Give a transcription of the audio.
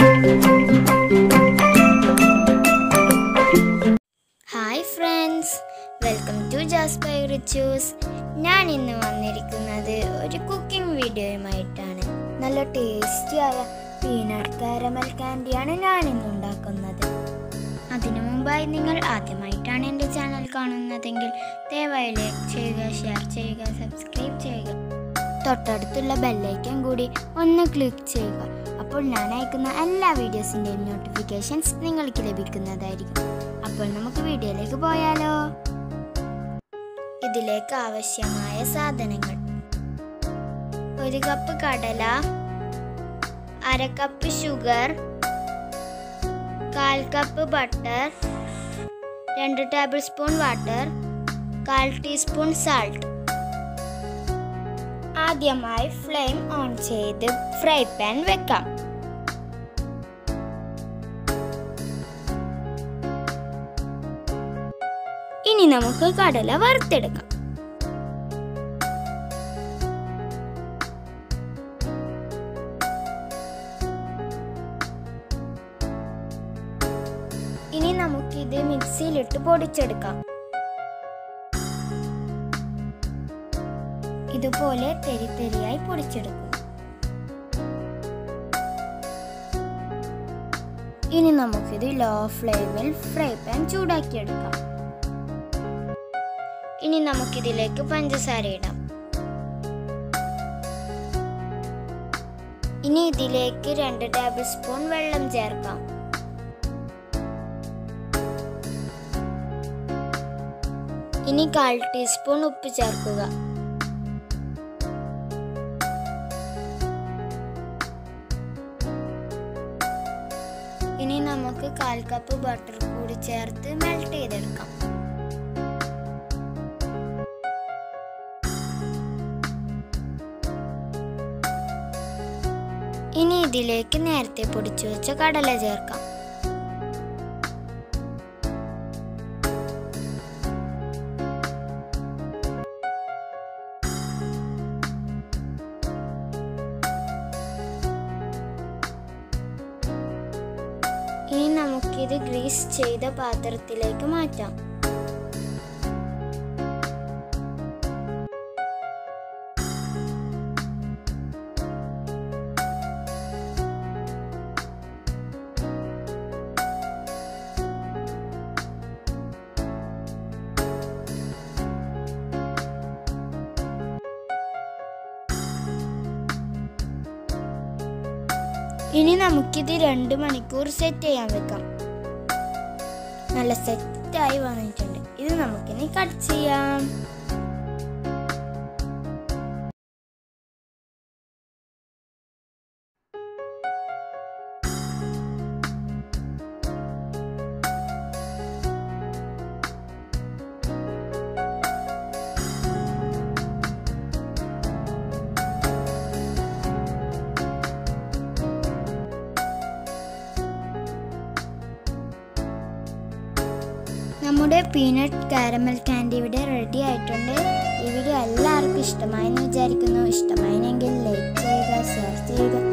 hi friends welcome to Jas by Richus ഞാൻ ഇന്ന് വന്നിരിക്കുന്നത് ഒരു കുക്കിംഗ് വീഡിയോയുമായിട്ടാണ് നല്ല ടേസ്റ്റിയായ പീനട്ട് കാരമൽ കാൻഡിയാണ് ഞാൻ ഇന്ന് ഉണ്ടാക്കുന്നത് അതിനു മുമ്പായി നിങ്ങൾ ആദ്യമായിട്ടാണ് എൻ്റെ ചാനൽ കാണുന്നതെങ്കിൽ ദയവായി ലൈക്ക് ചെയ്യുക ഷെയർ ചെയ്യുക സബ്സ്ക്രൈബ് ചെയ്യുക തൊട്ടടുത്തുള്ള ബെല്ലൈക്കൻ കൂടി ഒന്ന് ക്ലിക്ക് ചെയ്യുക അപ്പോൾ ഞാൻ അയക്കുന്ന എല്ലാ വീഡിയോസിൻ്റെയും നോട്ടിഫിക്കേഷൻസ് നിങ്ങൾക്ക് ലഭിക്കുന്നതായിരിക്കും അപ്പോൾ നമുക്ക് വീഡിയോയിലേക്ക് പോയാലോ ഇതിലേക്ക് ആവശ്യമായ സാധനങ്ങൾ ഒരു കപ്പ് കടല അര കപ്പ് ഷുഗർ കാൽ കപ്പ് ബട്ടർ രണ്ട് ടേബിൾ സ്പൂൺ വാട്ടർ കാൽ ടീസ്പൂൺ സാൾട്ട് ആദ്യമായി ഫ്ലെയിം ഓൺ ചെയ്ത് ഫ്രൈ പാൻ വെക്കാം ഇനി നമുക്ക് കടല വറുത്തെടുക്കാം ഇനി നമുക്കിത് മിക്സിയിലിട്ട് പൊടിച്ചെടുക്കാം ഇതുപോലെ തെരി തെരിയായി പൊടിച്ചെടുക്കും ഇനി നമുക്കിത് ലോ ഫ്ലെയിമിൽ ഫ്രൈ പാൻ ചൂടാക്കിയെടുക്കാം ഇനി നമുക്കിതിലേക്ക് പഞ്ചസാര ഇടാം ഇനി ഇതിലേക്ക് രണ്ട് ടേബിൾ സ്പൂൺ വെള്ളം ചേർക്കാം ഇനി കാൽ ടീസ്പൂൺ ഉപ്പ് ചേർക്കുക ഇനി നമുക്ക് കാൽ കപ്പ് ബട്ടർ കൂടി ചേർത്ത് മെൽറ്റ് ചെയ്തെടുക്കാം ഇനി ഇതിലേക്ക് നേരത്തെ പൊടിച്ചു വെച്ച കടല ചേർക്കാം ഇനി നമുക്കിത് ഗ്രീസ് ചെയ്ത പാത്രത്തിലേക്ക് മാറ്റാം ഇനി നമുക്കിത് രണ്ട് മണിക്കൂർ സെറ്റ് ചെയ്യാൻ വെക്കാം നല്ല സെറ്റായി വന്നിട്ടുണ്ട് ഇത് നമുക്കിനി കട്ട് ചെയ്യാം നമ്മുടെ പീനട്ട് കാരമൽ കാൻഡി ഇവിടെ റെഡി ആയിട്ടുണ്ട് ഈ വീഡിയോ എല്ലാവർക്കും ഇഷ്ടമായെന്ന് വിചാരിക്കുന്നു ഇഷ്ടമായെങ്കിൽ ലൈക്ക് ചെയ്യുക ഷെയർ ചെയ്യുക